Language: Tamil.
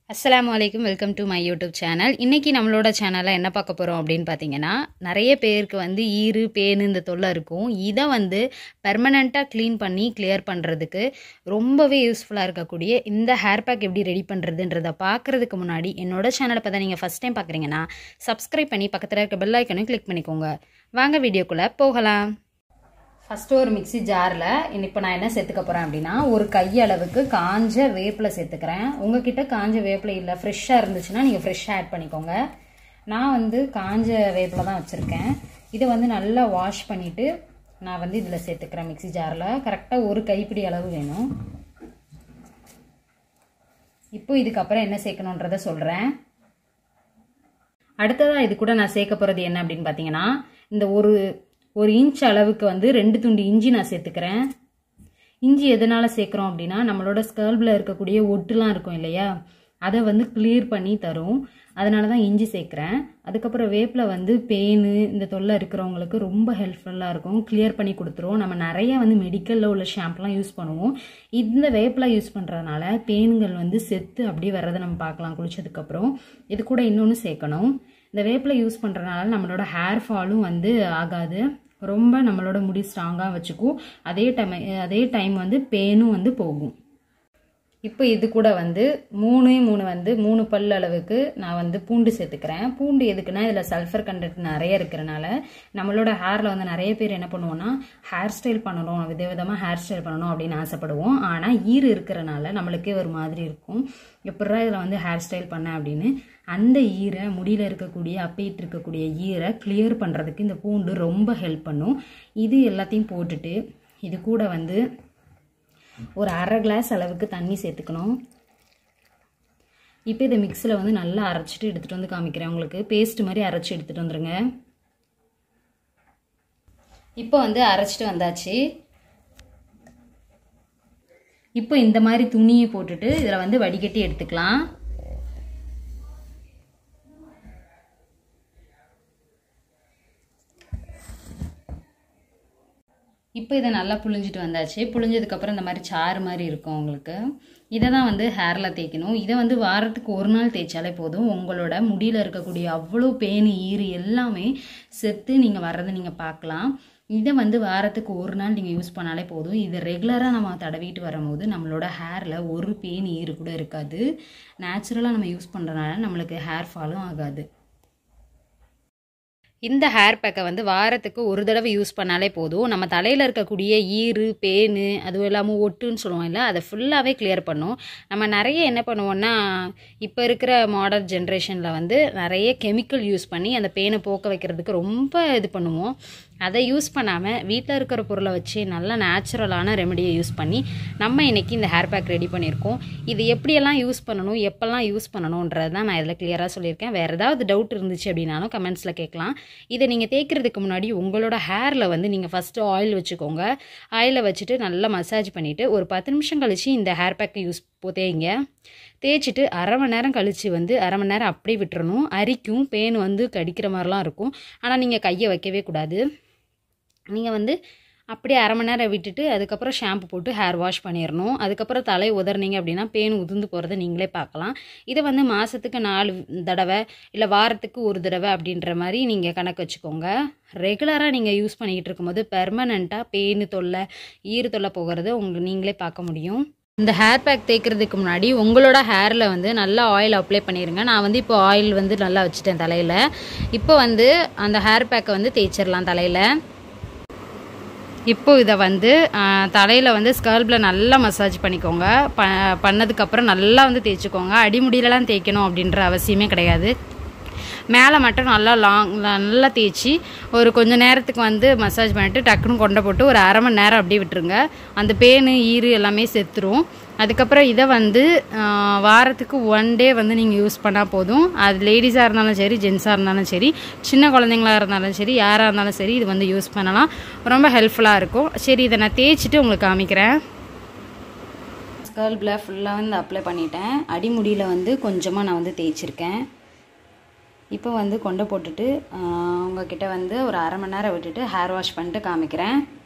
அஸ்ஸலாமு அலைக்கும் welcome to my YouTube channel இன்றைக்கி நம்மளோட சேனலில் என்ன பார்க்க போகிறோம் அப்படின்னு பார்த்தீங்கன்னா நிறைய பேருக்கு வந்து ஈறு பேனு இந்த தொல்லை இருக்கும் இதை வந்து பெர்மனண்ட்டாக க்ளீன் பண்ணி கிளியர் பண்ணுறதுக்கு ரொம்பவே யூஸ்ஃபுல்லாக இருக்கக்கூடிய இந்த ஹேர் பேக் எப்படி ரெடி பண்ணுறதுன்றதை பார்க்குறதுக்கு முன்னாடி என்னோட சேனலை பார்த்தா நீங்கள் ஃபஸ்ட் டைம் பார்க்குறீங்கன்னா சப்ஸ்கிரைப் பண்ணி பக்கத்தில் இருக்க பெல் ஐக்கனையும் கிளிக் பண்ணிக்கோங்க வாங்க வீடியோக்குள்ளே போகலாம் ஃபஸ்ட்டு ஒரு மிக்ஸி ஜாரில் இப்போ நான் என்ன சேர்த்துக்க போகிறேன் அப்படின்னா ஒரு கையளவுக்கு காஞ்ச வேப்பிலை சேர்த்துக்கிறேன் உங்ககிட்ட காஞ்ச வேப்பிலை இல்லை ஃப்ரெஷ்ஷாக இருந்துச்சுன்னா நீங்கள் ஃப்ரெஷ்ஷாக ஆட் பண்ணிக்கோங்க நான் வந்து காஞ்ச வேப்பிலை தான் வச்சுருக்கேன் இதை வந்து நல்லா வாஷ் பண்ணிவிட்டு நான் வந்து இதில் சேர்த்துக்கிறேன் மிக்ஸி ஜாரில் கரெக்டாக ஒரு கைப்பிடி அளவு வேணும் இப்போ இதுக்கப்புறம் என்ன சேர்க்கணுன்றத சொல்கிறேன் அடுத்ததாக இது கூட நான் சேர்க்க போகிறது என்ன அப்படின்னு பார்த்தீங்கன்னா இந்த ஒரு ஒரு இன்ச் அளவுக்கு வந்து ரெண்டு துண்டு இஞ்சி நான் சேர்த்துக்கிறேன் இஞ்சி எதனால் சேர்க்குறோம் அப்படின்னா நம்மளோட ஸ்கர்பில் இருக்கக்கூடிய ஒட்டுலாம் இருக்கும் இல்லையா அதை வந்து கிளியர் பண்ணி தரும் அதனால தான் இஞ்சி சேர்க்குறேன் அதுக்கப்புறம் வேப்பில் வந்து பேனு இந்த தொல்லை இருக்கிறவங்களுக்கு ரொம்ப ஹெல்ப்ஃபுல்லாக இருக்கும் கிளியர் பண்ணி கொடுத்துரும் நம்ம நிறைய வந்து மெடிக்கலில் உள்ள ஷாம்புலாம் யூஸ் பண்ணுவோம் இந்த வேப்பில் யூஸ் பண்ணுறதுனால பேனுங்கள் வந்து செத்து அப்படியே வர்றதை நம்ம பார்க்கலாம் குளிச்சதுக்கப்புறம் இது கூட இன்னொன்று சேர்க்கணும் இந்த வேப்பிலை யூஸ் பண்ணுறதுனால நம்மளோட ஹேர் ஃபாலும் வந்து ஆகாது ரொம்ப நம்மளோட முடி ஸ்ட்ராங்காக வச்சுக்கும் அதே டைம் அதே டைம் வந்து பேனும் வந்து போகும் இப்போ இது கூட வந்து மூணு மூணு வந்து மூணு பல் அளவுக்கு நான் வந்து பூண்டு சேர்த்துக்கிறேன் பூண்டு எதுக்குன்னா இதில் சல்ஃபர் கண்டென்ட் நிறைய இருக்கிறனால நம்மளோட ஹேரில் வந்து நிறைய பேர் என்ன பண்ணுவோம்னா ஹேர் ஸ்டைல் பண்ணணும் விதவிதமாக ஹேர் ஸ்டைல் பண்ணணும் அப்படின்னு ஆசைப்படுவோம் ஆனால் ஈறு இருக்கிறனால நம்மளுக்கே ஒரு மாதிரி இருக்கும் எப்படா இதில் வந்து ஹேர் ஸ்டைல் பண்ணேன் அப்படின்னு அந்த ஈரை முடியில் இருக்கக்கூடிய அப்பைட்டு இருக்கக்கூடிய ஈரை கிளியர் பண்ணுறதுக்கு இந்த பூண்டு ரொம்ப ஹெல்ப் பண்ணும் இது எல்லாத்தையும் போட்டுட்டு இது கூட வந்து ஒரு அரை கிளாஸ் அளவுக்கு தண்ணி சேர்த்துக்கணும் இப்போ இதை மிக்ஸில் வந்து நல்லா அரைச்சிட்டு எடுத்துகிட்டு வந்து காமிக்கிறேன் உங்களுக்கு பேஸ்ட் மாதிரி அரைச்சி எடுத்துகிட்டு வந்துடுங்க இப்போ வந்து அரைச்சிட்டு வந்தாச்சு இப்போ இந்த மாதிரி துணியை போட்டுட்டு இதில் வந்து வடிகட்டி எடுத்துக்கலாம் இப்போ இதை நல்லா புழிஞ்சிட்டு வந்தாச்சு புழிஞ்சதுக்கப்புறம் இந்த மாதிரி சாறு மாதிரி இருக்கும் உங்களுக்கு இதை தான் வந்து ஹேரில் தேய்க்கணும் இதை வந்து வாரத்துக்கு ஒரு நாள் தேய்ச்சாலே போதும் உங்களோட முடியில் இருக்கக்கூடிய அவ்வளோ பேனு ஈறு எல்லாமே செத்து நீங்கள் வர்றதை நீங்கள் பார்க்கலாம் இதை வந்து வாரத்துக்கு ஒரு நாள் நீங்கள் யூஸ் பண்ணாலே போதும் இது ரெகுலராக நம்ம தடவிட்டு வரும்போது நம்மளோட ஹேரில் ஒரு பேன் ஈறு கூட இருக்காது நேச்சுரலாக நம்ம யூஸ் பண்ணுறதுனால நம்மளுக்கு ஹேர் ஃபாலும் ஆகாது இந்த ஹேர் பேக்கை வந்து வாரத்துக்கு ஒரு தடவை யூஸ் பண்ணாலே போதும் நம்ம தலையில் இருக்கக்கூடிய ஈறு பேனு அதுவும் இல்லாமல் ஒட்டுன்னு சொல்லுவோம் இல்லை அதை ஃபுல்லாகவே கிளியர் பண்ணும் நம்ம நிறைய என்ன பண்ணுவோம்னா இப்போ இருக்கிற மாடர்ன் ஜென்ரேஷனில் வந்து நிறைய கெமிக்கல் யூஸ் பண்ணி அந்த பேனை போக்க வைக்கிறதுக்கு ரொம்ப இது பண்ணுவோம் அதை யூஸ் பண்ணாமல் வீட்டில் இருக்கிற பொருளை வச்சு நல்ல நேச்சுரலான ரெமடியை யூஸ் பண்ணி நம்ம இன்றைக்கி இந்த ஹேர் பேக் ரெடி பண்ணியிருக்கோம் இது எப்படியெல்லாம் யூஸ் பண்ணணும் எப்போல்லாம் யூஸ் பண்ணணுன்றது தான் நான் இதில் கிளியராக சொல்லியிருக்கேன் வேறு ஏதாவது டவுட் இருந்துச்சு அப்படின்னாலும் கமெண்ட்ஸில் கேட்கலாம் இதை நீங்கள் தேய்க்கிறதுக்கு முன்னாடி உங்களோட ஹேரில் வந்து நீங்கள் ஃபஸ்ட்டு ஆயில் வச்சுக்கோங்க ஆயிலை வச்சுட்டு நல்லா மசாஜ் பண்ணிவிட்டு ஒரு பத்து நிமிஷம் கழித்து இந்த ஹேர் பேக்கை யூஸ் தேய்ங்க தேய்ச்சிட்டு அரை மணி நேரம் கழித்து வந்து அரை மணி நேரம் அப்படியே விட்டுறணும் அரிக்கும் பேன் வந்து கடிக்கிற மாதிரிலாம் இருக்கும் ஆனால் நீங்கள் கையை வைக்கவே கூடாது நீங்கள் வந்து அப்படியே அரை மணி நேரம் விட்டுட்டு அதுக்கப்புறம் ஷாம்பு போட்டு ஹேர் வாஷ் பண்ணிடணும் அதுக்கப்புறம் தலை உதறினீங்க அப்படின்னா பேன் உதிர்ந்து போகிறத நீங்களே பார்க்கலாம் இதை வந்து மாதத்துக்கு நாலு தடவை இல்லை வாரத்துக்கு ஒரு தடவை அப்படின்ற மாதிரி நீங்கள் கணக்கு வச்சுக்கோங்க ரெகுலராக நீங்கள் யூஸ் பண்ணிக்கிட்டு இருக்கும்போது பெர்மனண்ட்டாக பேனு தொல்லை ஈறு தொல்லை போகிறது உங்கள் நீங்களே பார்க்க முடியும் இந்த ஹேர் பேக் தேய்க்கிறதுக்கு முன்னாடி உங்களோட ஹேரில் வந்து நல்லா ஆயில் அப்ளை பண்ணிடுங்க நான் வந்து இப்போ ஆயில் வந்து நல்லா வச்சுட்டேன் தலையில் இப்போ வந்து அந்த ஹேர் பேக்கை வந்து தேய்ச்சிடலாம் தலையில் இப்போ இதை வந்து தலையில் வந்து ஸ்கர்பில் நல்லா மசாஜ் பண்ணிக்கோங்க ப பண்ணதுக்கப்புறம் நல்லா வந்து தேய்ச்சிக்கோங்க அடிமுடியிலலாம் தேய்க்கணும் அப்படின்ற அவசியமே கிடையாது மேலே மட்டும் நல்லா லாங் நல்லா தேய்ச்சி ஒரு கொஞ்சம் நேரத்துக்கு வந்து மசாஜ் பண்ணிவிட்டு டக்குன்னு கொண்டை போட்டு ஒரு அரை மணி நேரம் அப்படியே விட்டுருங்க அந்த பேனு ஈறு எல்லாமே செத்துரும் அதுக்கப்புறம் இதை வந்து வாரத்துக்கு ஒன் டே வந்து நீங்கள் யூஸ் பண்ணால் போதும் அது லேடிஸாக இருந்தாலும் சரி ஜென்ஸாக இருந்தாலும் சரி சின்ன குழந்தைங்களா இருந்தாலும் சரி யாராக இருந்தாலும் சரி இது வந்து யூஸ் பண்ணலாம் ரொம்ப ஹெல்ப்ஃபுல்லாக இருக்கும் சரி இதை நான் தேய்ச்சிட்டு உங்களுக்கு காமிக்கிறேன் ஸ்கர்பில் ஃபுல்லாக வந்து அப்ளை பண்ணிட்டேன் அடிமுடியில் வந்து கொஞ்சமாக நான் வந்து தேய்ச்சிருக்கேன் இப்போ வந்து கொண்டை போட்டுட்டு உங்ககிட்ட வந்து ஒரு அரை மணி நேரம் விட்டுட்டு ஹேர் வாஷ் பண்ணிட்டு காமிக்கிறேன்